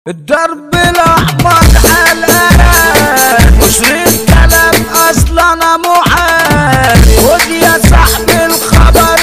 الدرب الاحمر حلال مشرك كلام اصلا انا محال خد يا صاحبي الخبر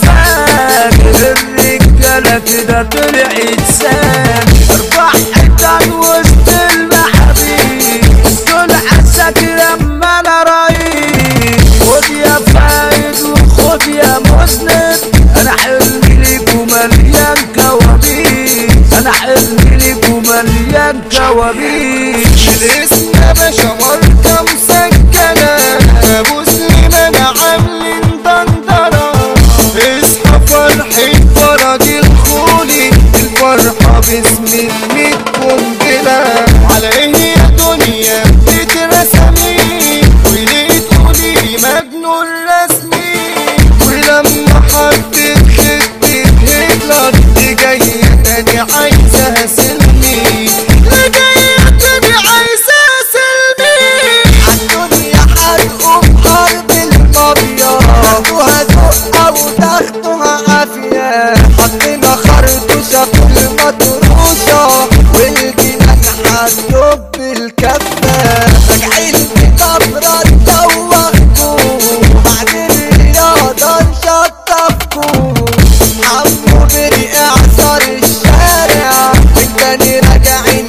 الفاجر الرجاله كده طلعت سام اربع حيطان وسط المحابيب دول عساكر اما انا رهيب خد يا فايد وخد يا مذنب انا حلمي ليكوا مليان كوابيس انا حلمي ليكوا مليان كوابيس الاسم يا باشا ماركة مسجلة مسلم انا عاملين دندرة اصحى فرحة فرج الخولي الفرحة باسم الميت قنبلة على ايه يا دنيا بترسمي وليه تقولي مجنون رسمي ولما حطيت خطة هتلر دي جاية تاني عايزة سلمي لا جاية تاني عايزة سلمي عالدنيا هتقوم حرب المافيا وهتقع وتاخدوها عافية حطينا خرطوشة في المطروشة والجنان هتدب الكفة راجعين بكبرة تدوخكوا بعد الرياضة نشطفكوا عمو بري اعصار الشارع والتاني راجعين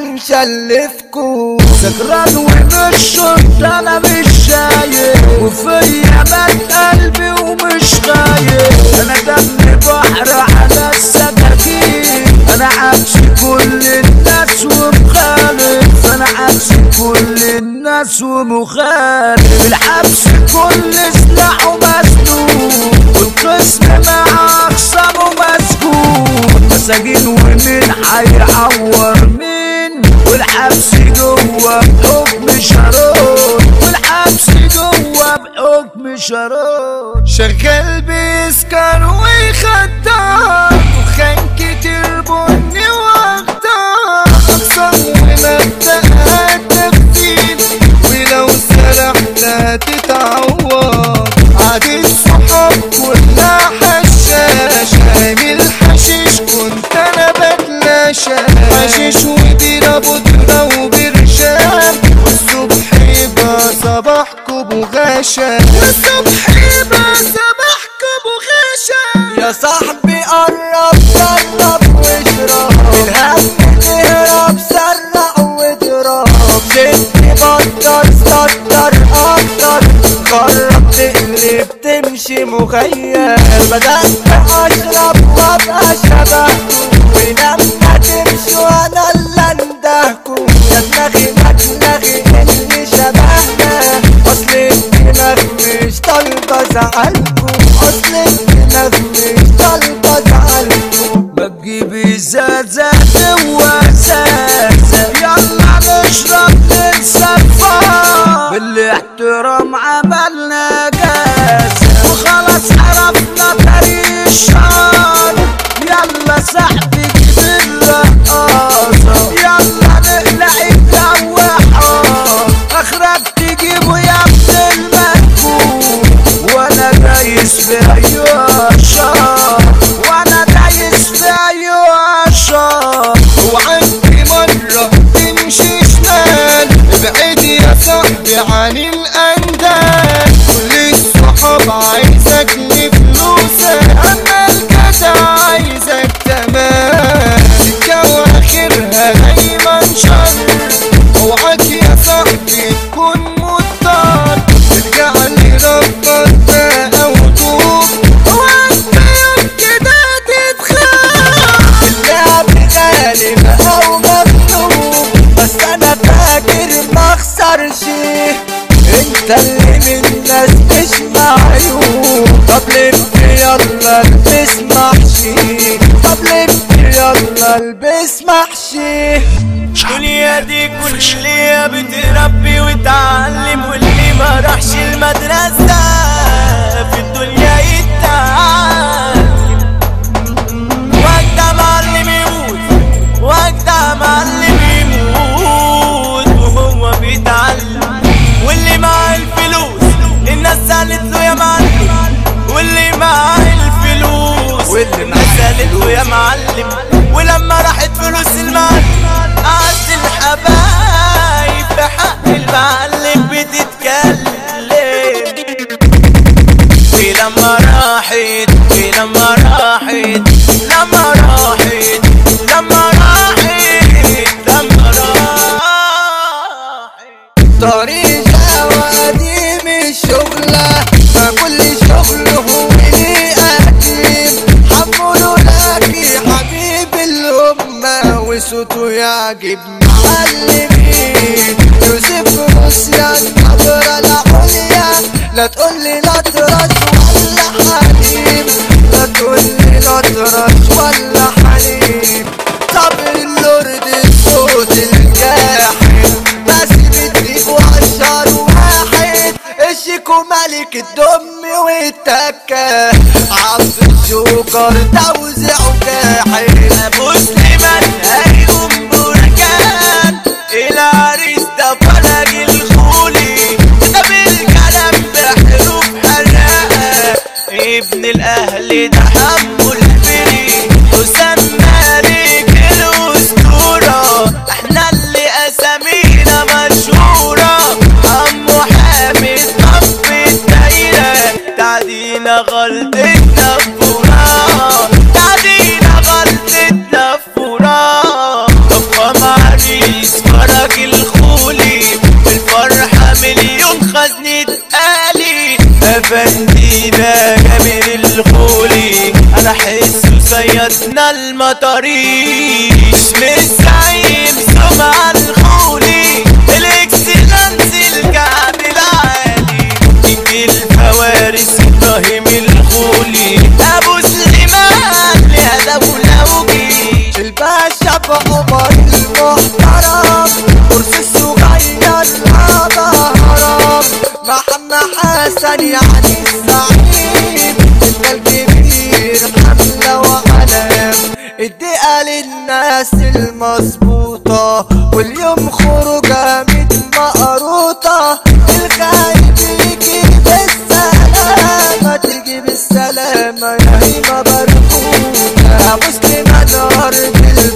هنشلفكوا سكران ومش شرط انا مش شايف وفيا مات قلبي ومش خايف انا دم بحر على السكاكين انا عكس كل الناس ومخالف انا عكس كل الناس ومخالف الحبس كل سلاحه مسنون والقسم مع اخصامه مسكون مساجين ومين هيعور مين والحبس جوه بحكم شرون والحبس جوه بحكم شرون شغال بيسكر ويخدر وخان كتير بني واخضر اقسم ومبدأها تفديد ولو سرحت هتتعوض عادي الصحاب كلها حشاش عامل حشيش كنت انا بتلاشى حشيش وديرة بودرة وبرشام والصبح يبقى صباحكم بغاشا والصبح يبقى صباحكم بغاشا يا صاحبي قرب جرب واشرب الهم تهرب سرع واضرب ست بطل سطر اكتر جرب تقلب تمشي مخيل بدأت اشرب وابقى شبهكم ولما تمشوا انا اللي اندهكم يا دماغي ما تلغي اللي شبهنا اصل الدماغ مش طالبه زعلكم اصل الدماغ مش طالبه زعلكم ما تجيبي زازات وزازة يلا نشرب ننسى الفار بالاحترام عملنا جازة وخلاص عرفنا طريق الشر يلا سحبي جيب الرقاصة يلا نقلع الجوحة اخرك تجيبه يا ابن المكوك وانا دايس في ايوه شر وانا دايس في ايوه شر وعندي مرة تمشي شمال ابعد يا صاحبي عن الأندال كل الصحاب عايزك لفلوسك أما الجدع عايزك تمام الجو آخرها دايما شر اوعك يا صاحبي تكون مضطر ترجع لربك بقى وتوب وانت يوم كده تتخاف اللعب غالب او مغلوب بس انا فاكر ما اخسرش انت اللي من الناس مش معيوب طب لف يلا البس محشي طب لف يلا البس محشي الدنيا دي كلية بتربي وتعلم واللي ما راحش المدرسة في الدنيا يتعلم وقت معلم يموت وقت معلم يموت وهو بيتعلم واللي معاه الفلوس الناس قالت له يا معلم واللي معاه الفلوس واللي الناس قالت له يا معلم ولما راحت فلوس المعلم الحبايب في حق المعلم بتتكلم ولما راحت ولما راحت لما راحت لما راحت لما راحت طريق قديم الشغلة ما كل شغل هو ليه قديم حمله لك يا حبيب الأمة وصوته يعجب معلمين يوسف روسيان نظرة العليا لا تقولي لا ترش ولا حليم لا تقولي لا ترش ولا حليم صبر اللورد الصوت الجاحد بس بتجيب عشر واحد الشيكو ملك الدم والتكة عبد الجوكر توزيع جاحد ابو سليمان هيقوم بركان العريس ده فلج الخولي ده بالكلام بحروف حراقة ابن الاهل ده حمو البري حسام مالك الاسطورة احنا اللي اسامينا مشهورة عمو حامد طف الدايرة تعدينا غلطتنا فورا تعدينا غلطتنا فورا طب معريس فرج الخولي الفرحة مليون خزنة آلي أفندينا جميل الخولي أنا حس سيدنا المطاريش مش زعيم سمع الخولي الإكسلانس الكعب العالي نجي الفوارس إبراهيم الخولي أبو سليمان يا دولة وجيش الباشا بعمر المحترم كرسي الصغير هذا هرم محمد حسن يعني الزعيم انت الكبير حملة وعلم الدقة للناس المظبوطة واليوم خروجة من مقروطة الخايب يجي بالسلامة تيجي بالسلامة يا هيمة بركوتة مسلمة أرض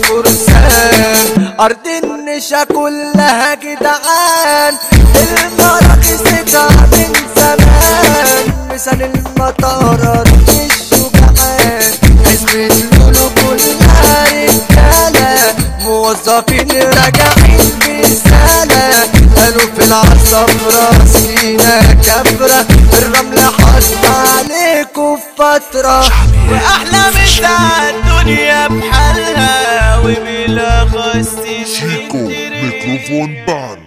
الفرسان أرض النشا كلها جدعان المراكز بتاع من زمان مثال المطار أرض الشجعان حزب اللولو كلها رجالة موظفين راجعين برسالة قالوا في العصب راسينا كبرة الرمل حط عليكم فترة واحلى مسا الدنيا بحالها وبلا خس شيكو ميكروفون بان